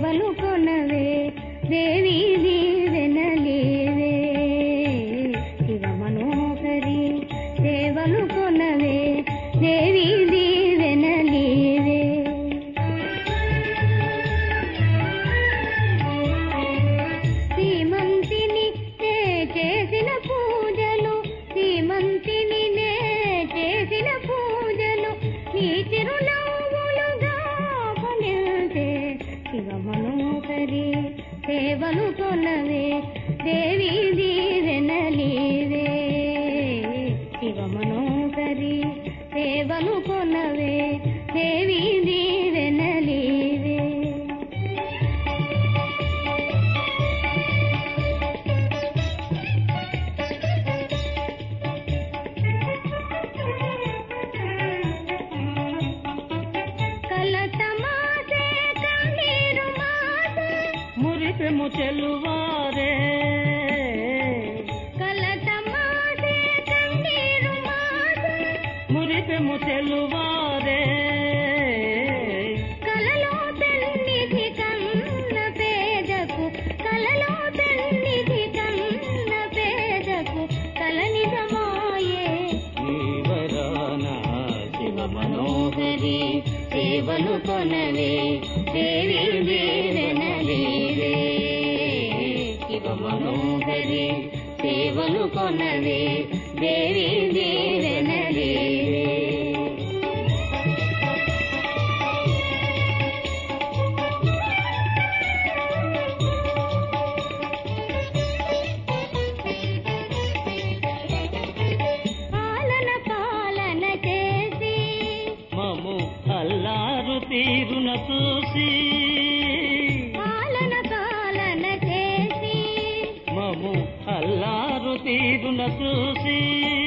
సేవలు కొనవే దేవి దీవెనలేవే శివ మనోహరి సేవలు కొనవే దేవి దీవెనలేవే శ్రీమంతిని నే చేసిన పూజలు శ్రీమంతిని నే చేసిన పూజలు నీ చిరునవ్వులుగా ఫలించే శివ మనోహరి సేవలు కొనవే దేవి దీవెనలీవే శివ మనోహరి సేవలు కొనవే దేవి దీవెనలీవే కలత మాసే కన్నీరు మాసే మురిపెము చెల్లువారే కలత మాసే కన్నీరు మాసే మురిపెము చెల్లువారే కలలో పెన్నిధి కన్న పేదకు కలలో పెన్నిధి కన్న పేదకు కల నిజమాయే ఈవరాన శివ మనోహరి సేవలు కొనవే దేవి దేవనలేవే శివ మనోహరి సేవలు కొనవే దేవి దేవనలేవే పాలన పాలన చేసి మము అల్లారు తీరున చూసి పాలన పాలన చేసి మము అల్లారు తీరున చూసి